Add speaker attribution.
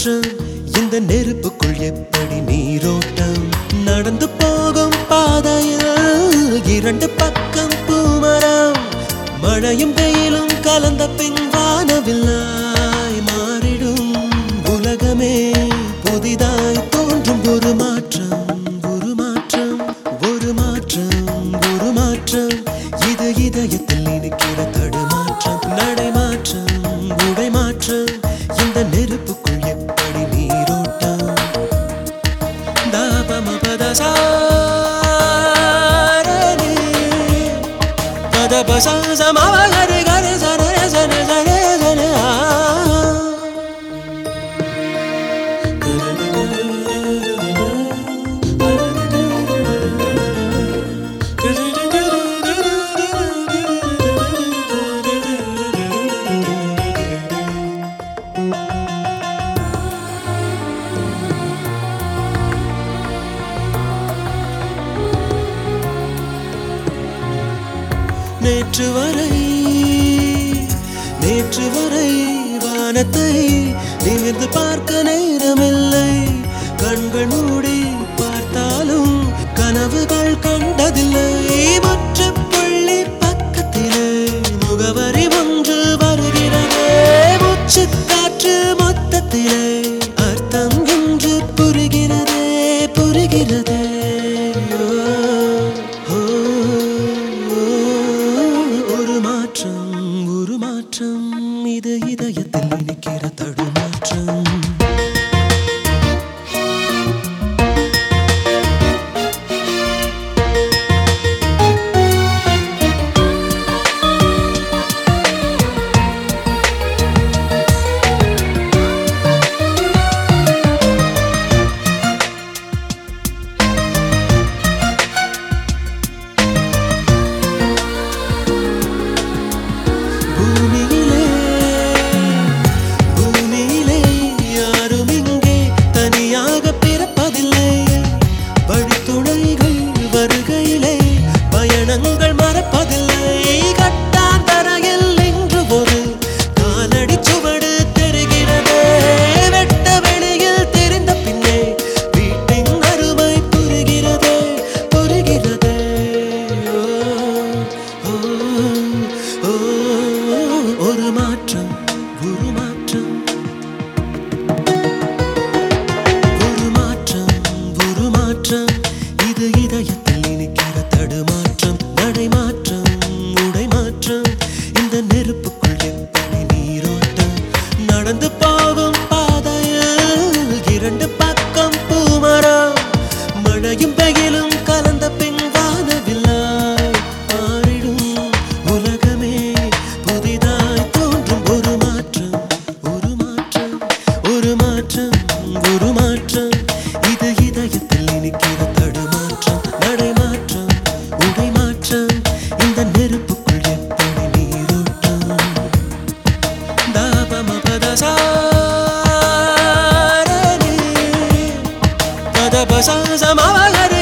Speaker 1: மாற்றம் இந்த நெருப்புக்குள் எப்படி நீரோட்டம் நடந்து போகும் பாதையில் இரண்டு பக்கம் பூமரம் மழையும் வெயிலும் கலந்த பின் வானவில்லாய் மாறிடும் உலகமே புதிதாய் தோன்றும் ஒரு மாற்றம் ஒரு மாற்றம் ஒரு மாற்றம் ஒரு மாற்றம் இது இதயத்தில் இனிக்கிற தடுமாற்றம் நடைமாற்றம் உடை மாற்றம் இந்த நெருப்புக்குள் எப்படி நீரோட்டம் தாபமபதசாரணி பதபசா சமவ கரு கரு சன சன சன சன ஆ. நேற்று வரை நேற்று வரை வானத்தை நிமிர்ந்து பார்க்க நேரமில்லை கண்கள் மூடி பார்த்தாலும் கனவுகள் கண்டதில்லை மற்ற புள்ளி பக்கத்திலே முகவரி ஒன்று வருகிறதே மூச்சு காற்று மொத்தத்திலே அர்த்தம் என்று புரிகிறதே புரிகிறதே ஓ, ஓ, ஒரு மாற்றம் ஒரு மாற்றம் இது இதயத்தில் இனிக்கிற தடுமாற்றம் பூமியிலே பூமியிலே யாரும் இங்கே தனியாக பிறப்பதில்லை வழித்துணைகள் வருகையிலே பயணங்கள் மறப்பதில்லை கட்டான் தரையில் இன்று ஒரு காலடி சுவடு தெரிகிறதே வெட்ட வெளியில் தெரிந்த பின்னே வீட்டின் அருமை புரிகிறதே புரிகிறதே ஓ, ஓ, ஓ, ஒரு மாற்றம் ஒரு மாற்றம் ஒரு மாற்றம் ஒரு மாற்றம் இது இதயத்தில் இனிக்கிற தடுமாற்றம் நடை மாற்றம் உடை மாற்றம் இந்த நெருப்புக்குள் எப்படி நீரோட்டம் நடந்து போகும் பாதையில் இரண்டு பக்கம் பூமரம் மழையும் வெயிலும் கலந்த பின் வானவில்லாய் மாறிடும் உலகமே புதிதாய் தோன்றும் ஒரு மாற்றம் ஒரு மாற்றம் ஒரு மாற்றம் ஒரு மாற்றம் இது இதயத்தில் இனிக்கிற தடுமாற்றம் நடைமாற்றம் உடை மாற்றம் இந்த நெருப்புக்குள் எப்படி நீரோட்டம் தாபமபதசாரணி பதபசா சமவகரு